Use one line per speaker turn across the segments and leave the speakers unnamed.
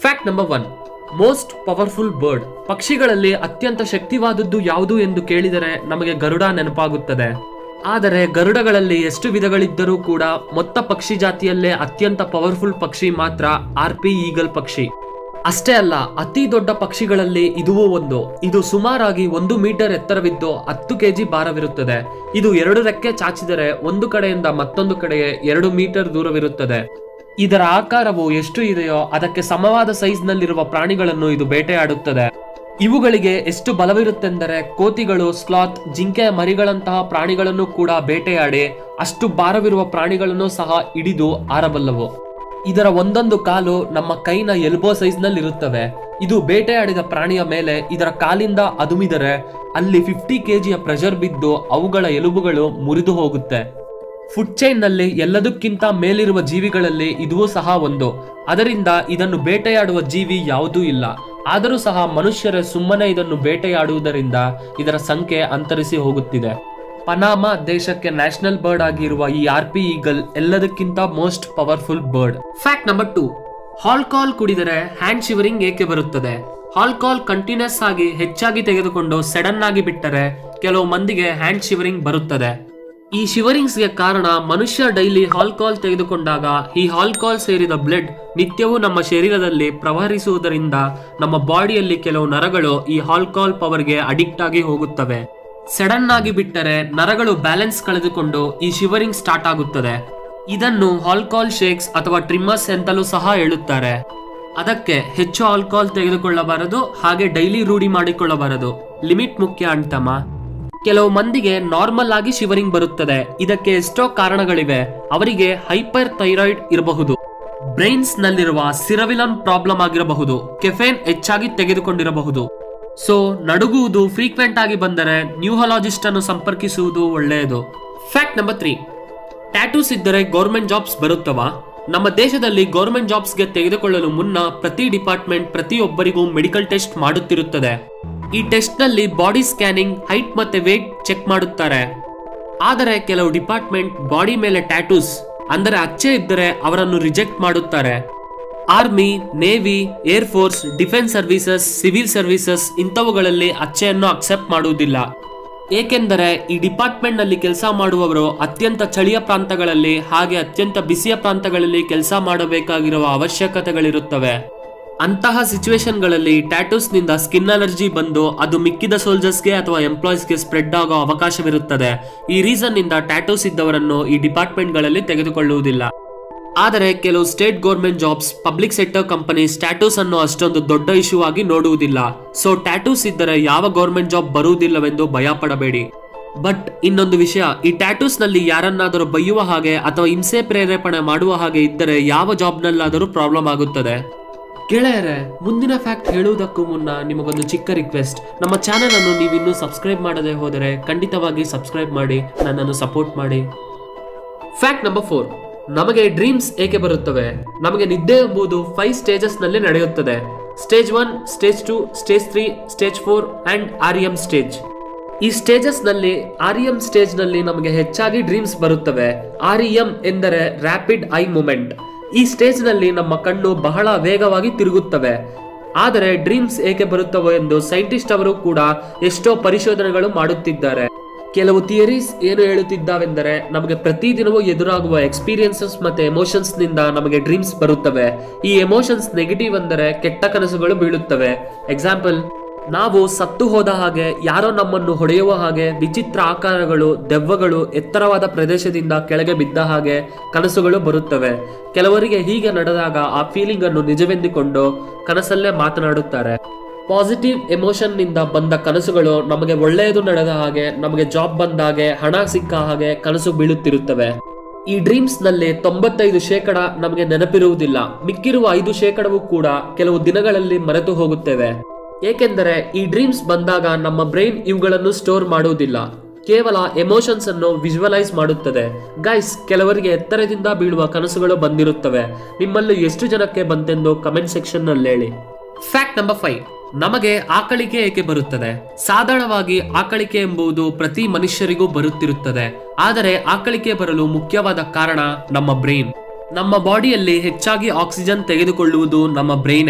fact number one most powerful bird ಪಕ್ಷಿಗಳಲ್ಲಿ ಅತ್ಯಂತ ಶಕ್ತಿವಾದದ್ದು ಯಾವುದು ಎಂದು ಕೇಳಿದರೆ ನಮಗೆ ಗರುಡ ನೆನಪಾಗುತ್ತದೆ ಆದರೆ ಗರುಡಗಳಲ್ಲಿ ಎಷ್ಟು ವಿಧಗಳಿದ್ದರೂ ಕೂಡ ಮೊತ್ತ ಪಕ್ಷಿ ಜಾತಿಯಲ್ಲೇ ಅತ್ಯಂತ ಪವರ್ಫುಲ್ ಪಕ್ಷಿ ಮಾತ್ರ ಆರ್ ಪಿ ಈಗಲ್ ಪಕ್ಷಿ ಅಷ್ಟೇ ಅಲ್ಲ ಅತಿ ದೊಡ್ಡ ಪಕ್ಷಿಗಳಲ್ಲಿ ಇದುವೂ ಒಂದು ಇದು ಸುಮಾರಾಗಿ ಒಂದು ಮೀಟರ್ ಎತ್ತರವಿದ್ದು ಹತ್ತು ಕೆಜಿ ಭಾರವಿರುತ್ತದೆ ಇದು ಎರಡು ರೆಕ್ಕೆ ಚಾಚಿದರೆ ಒಂದು ಕಡೆಯಿಂದ ಮತ್ತೊಂದು ಕಡೆಗೆ ಎರಡು ಮೀಟರ್ ದೂರವಿರುತ್ತದೆ ಇದರ ಆಕಾರವು ಎಷ್ಟು ಇದೆಯೋ ಅದಕ್ಕೆ ಸಮವಾದ ಸೈಜ್ನಲ್ಲಿರುವ ಪ್ರಾಣಿಗಳನ್ನು ಇದು ಬೇಟೆಯಾಡುತ್ತದೆ ಇವುಗಳಿಗೆ ಎಷ್ಟು ಬಲವಿರುತ್ತೆಂದರೆ ಕೋತಿಗಳು ಸ್ಲಾತ್ ಜಿಂಕೆಯ ಮರಿಗಳಂತಹ ಪ್ರಾಣಿಗಳನ್ನು ಕೂಡ ಬೇಟೆಯಾಡಿ ಅಷ್ಟು ಭಾರವಿರುವ ಪ್ರಾಣಿಗಳನ್ನು ಸಹ ಹಿಡಿದು ಆರಬಲ್ಲವು ಇದರ ಒಂದೊಂದು ಕಾಲು ನಮ್ಮ ಕೈನ ಎಲ್ಬೋ ಸೈಜ್ ನಲ್ಲಿ ಇರುತ್ತವೆ ಇದು ಬೇಟೆಯಾಡಿದ ಪ್ರಾಣಿಯ ಮೇಲೆ ಇದರ ಕಾಲಿಂದ ಅದುಮಿದರೆ ಅಲ್ಲಿ ಫಿಫ್ಟಿ ಕೆಜಿಯ ಪ್ರೆಷರ್ ಬಿದ್ದು ಅವುಗಳ ಎಲುಬುಗಳು ಮುರಿದು ಹೋಗುತ್ತೆ ಫುಡ್ ಚೈನ್ ನಲ್ಲಿ ಎಲ್ಲದಕ್ಕಿಂತ ಮೇಲಿರುವ ಜೀವಿಗಳಲ್ಲಿ ಇದೂ ಸಹ ಒಂದು ಅದರಿಂದ ಇದನ್ನು ಬೇಟೆಯಾಡುವ ಜೀವಿ ಯಾವುದೂ ಇಲ್ಲ ಆದರೂ ಸಹ ಮನುಷ್ಯರೇ ಸುಮ್ಮನೆ ಇದನ್ನು ಬೇಟೆಯಾಡುವುದರಿಂದ ಇದರ ಸಂಖ್ಯೆ ಅಂತರಿಸಿ ಹೋಗುತ್ತಿದೆ ಪನಾಮಾ ದೇಶಕ್ಕೆ ನ್ಯಾಷನಲ್ ಬರ್ಡ್ ಆಗಿರುವ ಈ ಆರ್ ಪಿ ಈಗಲ್ ಎಲ್ಲದಕ್ಕಿಂತ most powerful bird fact number two alcohol ಕುಡಿದರೆ ಹ್ಯಾಂಡ್ ಶಿವರಿಂಗ್ ಏಕೆ ಬರುತ್ತದೆ ಹಾಲ್ಕಾಲ್ ಕಂಟಿನ್ಯೂಸ್ ಆಗಿ ಹೆಚ್ಚಾಗಿ ತೆಗೆದುಕೊಂಡು ಸಡನ್ ಆಗಿ ಬಿಟ್ಟರೆ ಕೆಲವು ಮಂದಿಗೆ ಹ್ಯಾಂಡ್ ಶಿವರಿಂಗ್ ಬರುತ್ತದೆ ಈ ಶಿವರಿಂಗ್ಸ್ಗೆ ಕಾರಣ ಮನುಷ್ಯ ಡೈಲಿ ಹಾಲ್ಕಾಲ್ ತೆಗೆದುಕೊಂಡಾಗ ಈ ಹಾಲ್ಕಾಲ್ ಸೇರಿದ ಬ್ಲಡ್ ನಿತ್ಯವೂ ನಮ್ಮ ಶರೀರದಲ್ಲಿ ಪ್ರವಹಿಸುವುದರಿಂದ ನಮ್ಮ ಬಾಡಿಯಲ್ಲಿ ಕೆಲವು ನರಗಳು ಈ ಹಾಲ್ಕಾಲ್ ಪವರ್ಗೆ ಅಡಿಕ್ಟ್ ಆಗಿ ಹೋಗುತ್ತವೆ ಸಡನ್ ಆಗಿ ಬಿಟ್ಟರೆ ನರಗಳು ಬ್ಯಾಲೆನ್ಸ್ ಕಳೆದುಕೊಂಡು ಈ ಶಿವರಿಂಗ್ ಸ್ಟಾರ್ಟ್ ಆಗುತ್ತದೆ ಇದನ್ನು ಹಾಲ್ಕಾಲ್ ಶೇಕ್ಸ್ ಅಥವಾ ಟ್ರಿಮ್ಮರ್ಸ್ ಎಂತಲೂ ಸಹ ಹೇಳುತ್ತಾರೆ ಅದಕ್ಕೆ ಹೆಚ್ಚು ಆಲ್ಕೋಹಾಲ್ ತೆಗೆದುಕೊಳ್ಳಬಾರದು ಹಾಗೆ ಡೈಲಿ ರೂಢಿ ಮಾಡಿಕೊಳ್ಳಬಾರದು ಲಿಮಿಟ್ ಮುಖ್ಯ ಅಂತಮ್ಮ ಕೆಲವು ಮಂದಿಗೆ ನಾರ್ಮಲ್ ಆಗಿ ಶಿವರಿಂಗ್ ಬರುತ್ತದೆ ಇದಕ್ಕೆ ಎಷ್ಟೋ ಕಾರಣಗಳಿವೆ ಅವರಿಗೆ ಹೈಪರ್ ಥೈರಾಯ್ಡ್ ಇರಬಹುದು ಬ್ರೈನ್ಸ್ ನಲ್ಲಿರುವ ಸಿರವಿಲನ್ ಪ್ರಾಬ್ಲಮ್ ಆಗಿರಬಹುದು ಕೆಫೇನ್ ಹೆಚ್ಚಾಗಿ ತೆಗೆದುಕೊಂಡಿರಬಹುದು ಸೊ ನಡುಗುವುದು ಫ್ರೀಕ್ವೆಂಟ್ ಆಗಿ ಬಂದರೆ ನ್ಯೂಹಲಾಜಿಸ್ಟ್ ಅನ್ನು ಸಂಪರ್ಕಿಸುವುದು ಒಳ್ಳೆಯದು ಫ್ಯಾಕ್ಟ್ ನಂಬರ್ ತ್ರೀ ಟ್ಯಾಟೂಸ್ ಇದ್ದರೆ ಗೌರ್ಮೆಂಟ್ ಜಾಬ್ಸ್ ಬರುತ್ತವಾ ನಮ್ಮ ದೇಶದಲ್ಲಿ ಗೌರ್ಮೆಂಟ್ ಜಾಬ್ಸ್ಗೆ ತೆಗೆದುಕೊಳ್ಳಲು ಮುನ್ನ ಪ್ರತಿ ಡಿಪಾರ್ಟ್ಮೆಂಟ್ ಪ್ರತಿಯೊಬ್ಬರಿಗೂ ಮೆಡಿಕಲ್ ಟೆಸ್ಟ್ ಮಾಡುತ್ತಿರುತ್ತದೆ ಈ ಟೆಸ್ಟ್ ನಲ್ಲಿ ಬಾಡಿ ಸ್ಕ್ಯಾನಿಂಗ್ ಹೈಟ್ ಮತ್ತೆ ವೇಟ್ ಚೆಕ್ ಮಾಡುತ್ತಾರೆ ಆದರೆ ಕೆಲವು ಡಿಪಾರ್ಟ್ಮೆಂಟ್ ಬಾಡಿ ಮೇಲೆ ಟ್ಯಾಟೂಸ್ ಅಂದರೆ ಅಚ್ಚೆ ಇದ್ದರೆ ಅವರನ್ನು ರಿಜೆಕ್ಟ್ ಮಾಡುತ್ತಾರೆ army navy air force defence services civil services ಇಂಥವುಗಳಲ್ಲಿ ಅಚ್ಚೆಯನ್ನು ಅಕ್ಸೆಪ್ಟ್ ಮಾಡುವುದಿಲ್ಲ ಏಕೆಂದರೆ ಈ ಡಿಪಾರ್ಟ್ಮೆಂಟ್ ನಲ್ಲಿ ಕೆಲಸ ಮಾಡುವವರು ಅತ್ಯಂತ ಚಳಿಯ ಪ್ರಾಂತಗಳಲ್ಲಿ ಹಾಗೆ ಅತ್ಯಂತ ಬಿಸಿಯ ಪ್ರಾಂತಗಳಲ್ಲಿ ಕೆಲಸ ಮಾಡಬೇಕಾಗಿರುವ ಅವಶ್ಯಕತೆಗಳಿರುತ್ತವೆ ಅಂತಹ ಸಿಚುವೇಶನ್ಗಳಲ್ಲಿ ಟ್ಯಾಟೂಸ್ನಿಂದ ಸ್ಕಿನ್ ಅಲರ್ಜಿ ಬಂದು ಅದು ಮಿಕ್ಕಿದ ಸೋಲ್ಜರ್ಸ್ಗೆ ಅಥವಾ ಎಂಪ್ಲಾಯೀಸ್ಗೆ ಸ್ಪ್ರೆಡ್ ಆಗೋ ಅವಕಾಶವಿರುತ್ತದೆ ಈ ರೀಸನ್ ನಿಂದ ಟ್ಯಾಟೂಸ್ ಇದ್ದವರನ್ನು ಈ ಡಿಪಾರ್ಟ್ಮೆಂಟ್ಗಳಲ್ಲಿ ತೆಗೆದುಕೊಳ್ಳುವುದಿಲ್ಲ ಆದರೆ ಕೆಲವು state government jobs public sector company tattoos ಅನ್ನು ಅಷ್ಟೊಂದು ದೊಡ್ಡ ಇಶ್ಯೂ ಆಗಿ ನೋಡುವುದಿಲ್ಲ ಸೊ ಟ್ಯಾಟೂಸ್ ಇದ್ದರೆ ಯಾವ ಗೌರ್ಮೆಂಟ್ ಜಾಬ್ ಬರುವುದಿಲ್ಲವೆಂದು ಭಯ ಪಡಬೇಡಿ ಬಟ್ ಇನ್ನೊಂದು ವಿಷಯ ಈ ಟ್ಯಾಟೂಸ್ ನಲ್ಲಿ ಯಾರನ್ನಾದರೂ ಬೈಯುವ ಹಾಗೆ ಅಥವಾ ಹಿಂಸೆ ಪ್ರೇರೇಪಣೆ ಮಾಡುವ ಹಾಗೆ ಇದ್ದರೆ ಯಾವ ಜಾಬ್ನಲ್ಲಾದರೂ ಪ್ರಾಬ್ಲಮ್ ಆಗುತ್ತದೆ ಗೆಳೆಯರೆ ಮುಂದಿನ ಫ್ಯಾಕ್ಟ್ ಹೇಳುವುದಕ್ಕೂ ಮುನ್ನ ನಿಮಗೊಂದು ಚಿಕ್ಕ ರಿಕ್ವೆಸ್ಟ್ ನಮ್ಮ ಚಾನೆಲ್ ಅನ್ನು ನೀವಿನ್ನೂ ಸಬ್ಸ್ಕ್ರೈಬ್ ಮಾಡದೆ ಹೋದರೆ ಖಂಡಿತವಾಗಿ ಸಬ್ಸ್ಕ್ರೈಬ್ ಮಾಡಿ ನನ್ನನ್ನು ಸಪೋರ್ಟ್ ಮಾಡಿ ಫ್ಯಾಕ್ಟ್ ನಂಬರ್ ಫೋರ್ ನಮಗೆ ಡ್ರೀಮ್ಸ್ ಏಕೆ ಬರುತ್ತವೆ ನಮಗೆ ನಿದ್ದೆ ಎಂಬುದು ಫೈವ್ ಸ್ಟೇಜಸ್ ನಲ್ಲಿ ನಡೆಯುತ್ತದೆ stage one stage two stage three stage four and R M stage ಈ ಸ್ಟೇಜಸ್ ನಲ್ಲಿ ಆರ್ ಎಂ ಸ್ಟೇಜ್ ನಲ್ಲಿ ನಮಗೆ ಹೆಚ್ಚಾಗಿ ಡ್ರೀಮ್ಸ್ ಬರುತ್ತವೆ ಆರ್ ಎಂ ಎಂದರೆ ರ್ಯಾಪಿಡ್ ಐ ಮೂಮೆಂಟ್ ಈ ಸ್ಟೇಜ್ ನಲ್ಲಿ ನಮ್ಮ ಕಣ್ಣು ಬಹಳ ವೇಗವಾಗಿ ತಿರುಗುತ್ತವೆ ಆದರೆ ಡ್ರೀಮ್ಸ್ ಏಕೆ ಬರುತ್ತವೆ ಎಂದು ಸೈಂಟಿಸ್ಟ್ ಅವರು ಕೂಡ ಎಷ್ಟೋ ಪರಿಶೋಧನೆಗಳು ಮಾಡುತ್ತಿದ್ದಾರೆ ಕೆಲವು ಥಿಯರೀಸ್ ಏನು ಹೇಳುತ್ತಿದ್ದಾವೆಂದರೆ ನಮಗೆ ಪ್ರತಿದಿನವೂ ಎದುರಾಗುವ ಎಕ್ಸ್ಪೀರಿಯನ್ಸಸ್ ಮತ್ತೆ ಎಮೋಷನ್ಸ್ ನಿಂದ ನಮಗೆ ಡ್ರೀಮ್ಸ್ ಬರುತ್ತವೆ ಈ ಎಮೋಷನ್ಸ್ ನೆಗೆಟಿವ್ ಅಂದರೆ ಕೆಟ್ಟ ಕನಸುಗಳು ಬೀಳುತ್ತವೆ ಎಕ್ಸಾಂಪಲ್ ನಾವು ಸತ್ತು ಹೋದ ಹಾಗೆ ಯಾರೋ ನಮ್ಮನ್ನು ಹೊಡೆಯುವ ಹಾಗೆ ವಿಚಿತ್ರ ಆಕಾರಗಳು ದೆವ್ವಗಳು ಎತ್ತರವಾದ ಪ್ರದೇಶದಿಂದ ಕೆಳಗೆ ಬಿದ್ದ ಹಾಗೆ ಕನಸುಗಳು ಬರುತ್ತವೆ ಕೆಲವರಿಗೆ ಹೀಗೆ ನಡೆದಾಗ ಆ ಫೀಲಿಂಗ್ ಅನ್ನು ನಿಜವೆಂದುಕೊಂಡು ಕನಸಲ್ಲೇ ಮಾತನಾಡುತ್ತಾರೆ ಪಾಸಿಟಿವ್ ಎಮೋಷನ್ ನಿಂದ ಬಂದ ಕನಸುಗಳು ನಮಗೆ ಒಳ್ಳೆಯದು ನಡೆದ ಹಾಗೆ ನಮಗೆ ಜಾಬ್ ಬಂದ ಹಾಗೆ ಹಣ ಸಿಕ್ಕ ಹಾಗೆ ಕನಸು ಬೀಳುತ್ತಿರುತ್ತವೆ ಈ ಡ್ರೀಮ್ಸ್ ನಲ್ಲಿ ತೊಂಬತ್ತೈದು ಶೇಕಡ ನಮಗೆ ನೆನಪಿರುವುದಿಲ್ಲ ಮಿಕ್ಕಿರುವ ಐದು ಶೇಕಡವೂ ಕೂಡ ಕೆಲವು ದಿನಗಳಲ್ಲಿ ಮರೆತು ಹೋಗುತ್ತೇವೆ ಏಕೆಂದರೆ ಈ ಡ್ರೀಮ್ಸ್ ಬಂದಾಗ ನಮ್ಮ ಬ್ರೈನ್ ಇವುಗಳನ್ನು ಸ್ಟೋರ್ ಮಾಡುವುದಿಲ್ಲ ಕೇವಲ ಎಮೋಷನ್ಸ್ ಅನ್ನು ವಿಜುವಲೈಸ್ ಮಾಡುತ್ತದೆ ಗೈಸ್ ಕೆಲವರಿಗೆ ಎತ್ತರದಿಂದ ಬೀಳುವ ಕನಸುಗಳು ಬಂದಿರುತ್ತವೆ ನಿಮ್ಮಲ್ಲಿ ಎಷ್ಟು ಜನಕ್ಕೆ ಬಂತೆಂದು ಕಮೆಂಟ್ ಸೆಕ್ಷನ್ ನಲ್ಲಿ ಹೇಳಿ ಫ್ಯಾಕ್ಟ್ ನಂಬರ್ ಫೈವ್ ನಮಗೆ ಆಕಳಿಕೆ ಏಕೆ ಬರುತ್ತದೆ ಸಾಧಾರಣವಾಗಿ ಆಕಳಿಕೆ ಎಂಬುದು ಪ್ರತಿ ಮನುಷ್ಯರಿಗೂ ಬರುತ್ತಿರುತ್ತದೆ ಆದರೆ ಆಕಳಿಕೆ ಬರಲು ಮುಖ್ಯವಾದ ಕಾರಣ ನಮ್ಮ ಬ್ರೈನ್ ನಮ್ಮ ಬಾಡಿಯಲ್ಲಿ ಹೆಚ್ಚಾಗಿ ಆಕ್ಸಿಜನ್ ತೆಗೆದುಕೊಳ್ಳುವುದು ನಮ್ಮ ಬ್ರೈನೇ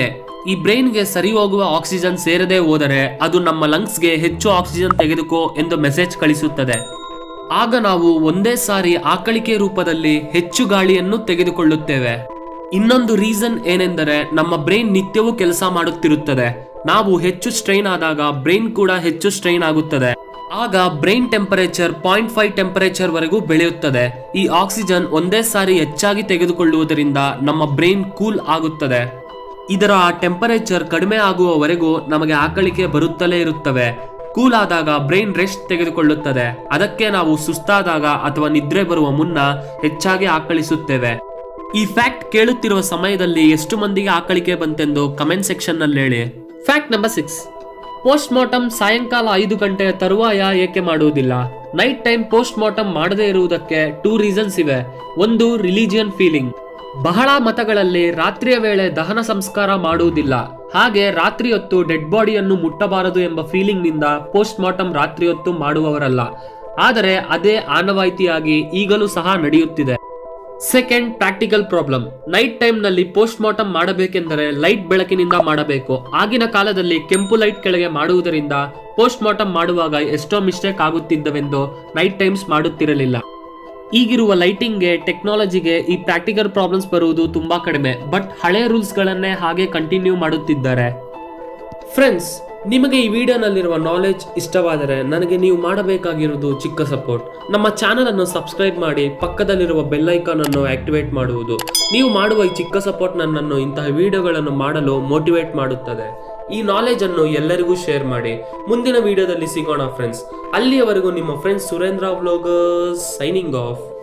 ಈ ಬ್ರೈನ್ಗೆ ಸರಿ ಹೋಗುವ ಆಕ್ಸಿಜನ್ ಸೇರದೆ ಹೋದರೆ ಅದು ನಮ್ಮ ಲಂಗ್ಸ್ಗೆ ಹೆಚ್ಚು ಆಕ್ಸಿಜನ್ ತೆಗೆದುಕೋ ಎಂದು ಮೆಸೇಜ್ ಕಳಿಸುತ್ತದೆ ಆಗ ನಾವು ಒಂದೇ ಸಾರಿ ಆಕಳಿಕೆ ರೂಪದಲ್ಲಿ ಹೆಚ್ಚು ಗಾಳಿಯನ್ನು ತೆಗೆದುಕೊಳ್ಳುತ್ತೇವೆ ಇನ್ನೊಂದು ರೀಸನ್ ಏನೆಂದರೆ ನಮ್ಮ ಬ್ರೈನ್ ನಿತ್ಯವೂ ಕೆಲಸ ಮಾಡುತ್ತಿರುತ್ತದೆ ನಾವು ಹೆಚ್ಚು ಸ್ಟ್ರೈನ್ ಆದಾಗ ಬ್ರೈನ್ ಕೂಡ ಹೆಚ್ಚು ಸ್ಟ್ರೈನ್ ಆಗುತ್ತದೆ ಆಗ brain temperature point five temperature ವರೆಗೂ ಬೆಳೆಯುತ್ತದೆ ಈ ಆಕ್ಸಿಜನ್ ಒಂದೇ ಸಾರಿ ಹೆಚ್ಚಾಗಿ ತೆಗೆದುಕೊಳ್ಳುವುದರಿಂದ ನಮ್ಮ ಬ್ರೈನ್ ಕೂಲ್ ಆಗುತ್ತದೆ ಇದರ ಟೆಂಪರೇಚರ್ ಕಡಿಮೆ ಆಗುವವರೆಗೂ ನಮಗೆ ಆಕಳಿಕೆ ಬರುತ್ತಲೇ ಇರುತ್ತವೆ ಕೂಲ್ ಆದಾಗ ಬ್ರೈನ್ ರೆಸ್ಟ್ ತೆಗೆದುಕೊಳ್ಳುತ್ತದೆ ಅದಕ್ಕೆ ನಾವು ಸುಸ್ತಾದಾಗ ಅಥವಾ ನಿದ್ರೆ ಬರುವ ಮುನ್ನ ಹೆಚ್ಚಾಗಿ ಆಕಳಿಸುತ್ತೇವೆ ಈ ಫ್ಯಾಕ್ಟ್ ಕೇಳುತ್ತಿರುವ ಸಮಯದಲ್ಲಿ ಎಷ್ಟು ಮಂದಿಗೆ ಆಕಳಿಕೆ ಬಂತೆಂದು ಕಮೆಂಟ್ ಸೆಕ್ಷನ್ ನಲ್ಲಿ ಹೇಳಿ fact number six post mortem ಸಾಯಂಕಾಲ ಐದು ಗಂಟೆಯ ತರುವಾಯ ಏಕೆ ಮಾಡುವುದಿಲ್ಲ ನೈಟ್ ಟೈಮ್ ಪೋಸ್ಟ್ ಮಾರ್ಟಮ್ ಮಾಡದೇ ಇರುವುದಕ್ಕೆ ಟೂ ರೀಸನ್ಸ್ ಇವೆ ಒಂದು ರಿಲಿಜಿಯನ್ ಫೀಲಿಂಗ್ ಬಹಳ ಮತಗಳಲ್ಲಿ ರಾತ್ರಿಯ ವೇಳೆ ದಹನ ಸಂಸ್ಕಾರ ಮಾಡುವುದಿಲ್ಲ ಹಾಗೆ ರಾತ್ರಿ ಹೊತ್ತು ಡೆಡ್ ಬಾಡಿಯನ್ನು ಮುಟ್ಟಬಾರದು ಎಂಬ ಫೀಲಿಂಗ್ ನಿಂದ ಪೋಸ್ಟ್ ಮಾರ್ಟಮ್ ರಾತ್ರಿ ಹೊತ್ತು ಮಾಡುವವರಲ್ಲ ಆದರೆ ಅದೇ ಆನವಾಯಿತಿಯಾಗಿ ಈಗಲೂ ಸಹ ನಡೆಯುತ್ತಿದೆ second practical problem night time ನಲ್ಲಿ ಪೋಸ್ಟ್ ಮಾರ್ಟಮ್ ಮಾಡಬೇಕೆಂದರೆ ಲೈಟ್ ಬೆಳಕಿನಿಂದ ಮಾಡಬೇಕು ಆಗಿನ ಕಾಲದಲ್ಲಿ ಕೆಂಪು ಲೈಟ್ ಕೆಳಗೆ ಮಾಡುವುದರಿಂದ ಪೋಸ್ಟ್ ಮಾರ್ಟಮ್ ಮಾಡುವಾಗ ಎಷ್ಟೋ ಮಿಸ್ಟೇಕ್ ಆಗುತ್ತಿದ್ದವೆಂದು ನೈಟ್ ಟೈಮ್ಸ್ ಮಾಡುತ್ತಿರಲಿಲ್ಲ ಈಗಿರುವ ಲೈಟಿಂಗ್ಗೆ ಟೆಕ್ನಾಲಜಿಗೆ ಈ ಪ್ರಾಕ್ಟಿಕಲ್ ಪ್ರಾಬ್ಲಮ್ಸ್ ಬರುವುದು ತುಂಬಾ ಕಡಿಮೆ ಬಟ್ ಹಳೆ ರೂಲ್ಸ್ಗಳನ್ನೇ ಹಾಗೆ ಕಂಟಿನ್ಯೂ ಮಾಡುತ್ತಿದ್ದಾರೆ ಫ್ರೆಂಡ್ಸ್ ನಿಮಗೆ ಈ ವಿಡಿಯೋನಲ್ಲಿರುವ ನಾಲೆಜ್ ಇಷ್ಟವಾದರೆ ನನಗೆ ನೀವು ಮಾಡಬೇಕಾಗಿರುವುದು ಚಿಕ್ಕ ಸಪೋರ್ಟ್ ನಮ್ಮ ಚಾನಲ್ ಅನ್ನು ಸಬ್ಸ್ಕ್ರೈಬ್ ಮಾಡಿ ಪಕ್ಕದಲ್ಲಿರುವ ಬೆಲ್ ಐಕಾನ್ ಅನ್ನು ಆಕ್ಟಿವೇಟ್ ಮಾಡುವುದು ನೀವು ಮಾಡುವ ಈ ಚಿಕ್ಕ ಸಪೋರ್ಟ್ ನನ್ನನ್ನು ಇಂತಹ ವಿಡಿಯೋಗಳನ್ನು ಮಾಡಲು ಮೋಟಿವೇಟ್ ಮಾಡುತ್ತದೆ ಈ ನಾಲೆಜ್ ಅನ್ನು ಎಲ್ಲರಿಗೂ ಶೇರ್ ಮಾಡಿ ಮುಂದಿನ ವಿಡಿಯೋದಲ್ಲಿ ಸಿಗೋಣ ಫ್ರೆಂಡ್ಸ್ ಅಲ್ಲಿಯವರೆಗೂ ನಿಮ್ಮ friends Surendra vloggers signing of